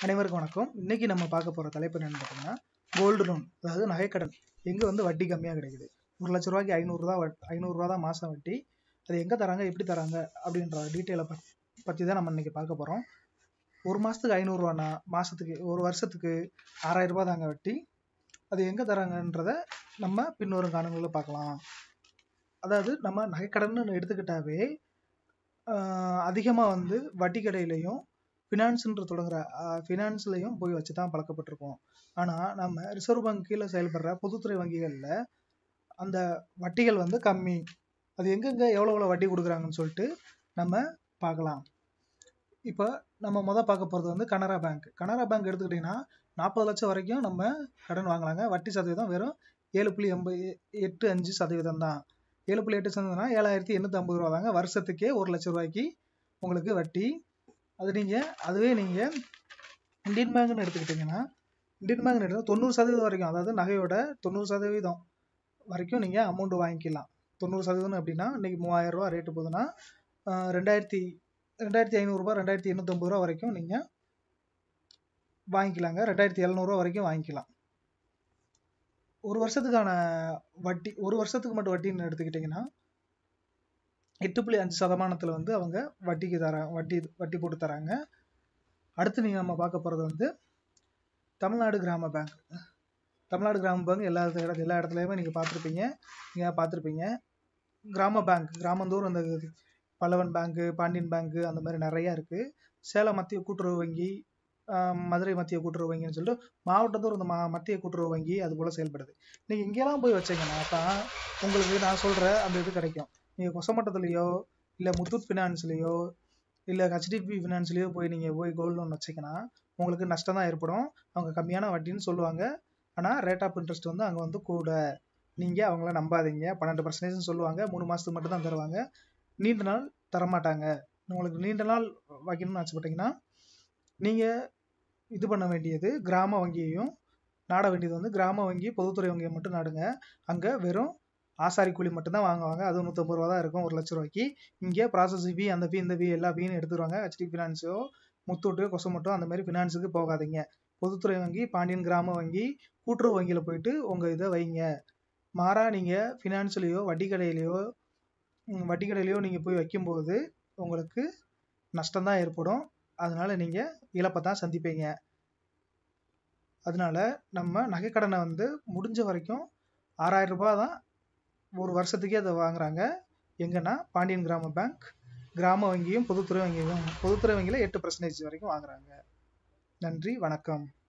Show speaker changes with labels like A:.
A: அனைவருக்கும் வணக்கம் இன்னைக்கு நம்ம பார்க்க போகிற தலைப்பு என்னன்னு பார்த்தீங்கன்னா கோல்டு லோன் அதாவது நகைக்கடன் எங்கே வந்து வட்டி கம்மியாக கிடைக்குது ஒரு லட்ச ரூபாய்க்கு ஐநூறுரூவா ஐநூறுரூவா தான் மாதம் வட்டி அது எங்கே தராங்க எப்படி தராங்க அப்படின்ற டீட்டெயிலை ப பற்றி தான் நம்ம இன்னைக்கு பார்க்க போகிறோம் ஒரு மாதத்துக்கு ஐநூறுரூவானா மாதத்துக்கு ஒரு வருஷத்துக்கு ஆறாயிரம் ரூபாய் தாங்க வட்டி அது எங்கே தராங்கன்றத நம்ம பின்வரும் காணொலியில் பார்க்கலாம் அதாவது நம்ம நகைக்கடன்னு எடுத்துக்கிட்டாவே அதிகமாக வந்து வட்டி கடையிலையும் ஃபினான்ஸுன்ற தொடங்குற ஃபினான்ஸ்லையும் போய் வச்சு தான் பழக்கப்பட்டிருக்கோம் ஆனால் நம்ம ரிசர்வ் பேங்க் கீழே செயல்படுற பொதுத்துறை வங்கிகளில் அந்த வட்டிகள் வந்து கம்மி அது எங்கெங்கே எவ்வளோ எவ்வளோ வட்டி கொடுக்குறாங்கன்னு சொல்லிட்டு நம்ம பார்க்கலாம் இப்போ நம்ம மொதல் பார்க்க போகிறது வந்து கனரா பேங்க் கனரா பேங்க் எடுத்துக்கிட்டிங்கன்னா நாற்பது லட்சம் வரைக்கும் நம்ம கடன் வாங்கலாங்க வட்டி சதவீதம் வெறும் ஏழு புள்ளி எண்பது எட்டு அஞ்சு சதவீதம் தான் ஏழு புள்ளி எட்டு சதவீதம்னா ஏழாயிரத்தி எண்ணூற்றி ஐம்பது ரூபா தாங்க வருஷத்துக்கே ஒரு லட்ச ரூபாய்க்கு உங்களுக்கு வட்டி அது நீங்கள் அதுவே நீங்கள் இந்தியன் பேங்க்னு எடுத்துக்கிட்டிங்கன்னா இந்தியன் பேங்க்னு எடுத்தால் தொண்ணூறு சதவீதம் வரைக்கும் அதாவது நகையோட தொண்ணூறு சதவீதம் வரைக்கும் நீங்கள் அமௌண்ட் வாங்கிக்கலாம் தொண்ணூறு சதவீதம் அப்படின்னா இன்றைக்கி மூவாயிரம் ரூபா ரேட்டு போகுதுன்னா ரெண்டாயிரத்தி ரெண்டாயிரத்தி ஐநூறுரூபா ரெண்டாயிரத்தி எண்ணூற்றம்பது ரூபா வரைக்கும் நீங்கள் வாங்கிக்கலாங்க ரெண்டாயிரத்தி எழுநூறுவா வரைக்கும் வாங்கிக்கலாம் ஒரு வருஷத்துக்கான வட்டி ஒரு வருஷத்துக்கு மட்டும் வட்டின்னு எடுத்துக்கிட்டிங்கன்னா எட்டு புள்ளி அஞ்சு சதமானத்தில் வந்து அவங்க வட்டிக்கு தர வட்டி வட்டி போட்டு தராங்க அடுத்து நீங்கள் நம்ம பார்க்க போகிறது வந்து தமிழ்நாடு கிராம பேங்க் தமிழ்நாடு கிராம பேங்க் எல்லா இடத்துல எல்லா இடத்துலையுமே நீங்கள் பார்த்துருப்பீங்க நீங்கள் பார்த்துருப்பீங்க கிராம பேங்க் கிராமந்தோறும் அந்த பல்லவன் பேங்க்கு பாண்டியன் பேங்க்கு அந்த மாதிரி நிறையா இருக்குது சேலம் மத்திய கூட்டுறவு வங்கி மதுரை மத்திய கூட்டுறவு வங்கின்னு சொல்லிட்டு மாவட்டத்தோறும் இந்த மா மத்திய கூட்டுறவு வங்கி அது போல் செயல்படுது நீங்கள் இங்கெல்லாம் போய் வச்சீங்கன்னா தான் உங்களுக்கு நான் சொல்கிற அந்த இது கிடைக்கும் நீங்கள் கொசமட்டத்துலேயோ இல்லை முத்தூட் ஃபினான்ஸ்லேயோ இல்லை ஹெச்டிபி ஃபினான்ஸ்லேயோ போய் நீங்கள் போய் கோல்டு லோன் வச்சிங்கன்னா உங்களுக்கு நஷ்டம் தான் ஏற்படும் அவங்க கம்மியான வட்டின்னு சொல்லுவாங்க ஆனால் ரேட் ஆஃப் இன்ட்ரெஸ்ட் வந்து அங்கே வந்து கூட நீங்கள் அவங்கள நம்பாதீங்க பன்னெண்டு பர்சன்டேஜ்னு சொல்லுவாங்க மூணு மாதத்துக்கு மட்டும் தான் தருவாங்க நீண்ட நாள் தரமாட்டாங்க உங்களுக்கு நீண்ட நாள் வைக்கணும்னு ஆசைப்பட்டீங்கன்னா நீங்கள் இது பண்ண வேண்டியது கிராம வங்கியையும் நாட வேண்டியது வந்து கிராம வங்கி பொதுத்துறை வங்கியை மட்டும் நாடுங்க அங்கே வெறும் ஆசாரி கூலி மட்டும்தான் வாங்குவாங்க அது நூற்றம்பது ரூபா தான் இருக்கும் ஒரு லட்ச ரூபாய்க்கு இங்கே ப்ராசஸ் ஃபீ அந்த ஃபீ இந்த ஃபீ எல்லா ஃபீயும் எடுத்துருவாங்க ஹெச்டி ஃபினான்ஸோ முத்தூட்டு கொசமட்டோ அந்த மாதிரி ஃபினான்ஸுக்கு போகாதீங்க பொதுத்துறை வங்கி பாண்டியன் கிராம வங்கி கூட்டுறவு வங்கியில் போயிட்டு உங்கள் இதை வைங்க மாறா நீங்கள் ஃபினான்ஸ்லேயோ வட்டி கடையிலையோ வட்டி கடையிலையோ நீங்கள் போய் வைக்கும்போது உங்களுக்கு நஷ்டம்தான் ஏற்படும் அதனால் நீங்கள் இழப்பை தான் சந்திப்பீங்க அதனால நம்ம நகைக்கடனை வந்து முடிஞ்ச வரைக்கும் ஆறாயிரம் ரூபாய் தான் ஒரு வருஷத்துக்கே அதை வாங்குறாங்க எங்கன்னா பாண்டியன் கிராம பேங்க் கிராம வங்கியும் பொதுத்துறை வங்கியும் பொதுத்துறை வங்கியில் எட்டு பர்சன்டேஜ் வரைக்கும் வாங்குறாங்க நன்றி வணக்கம்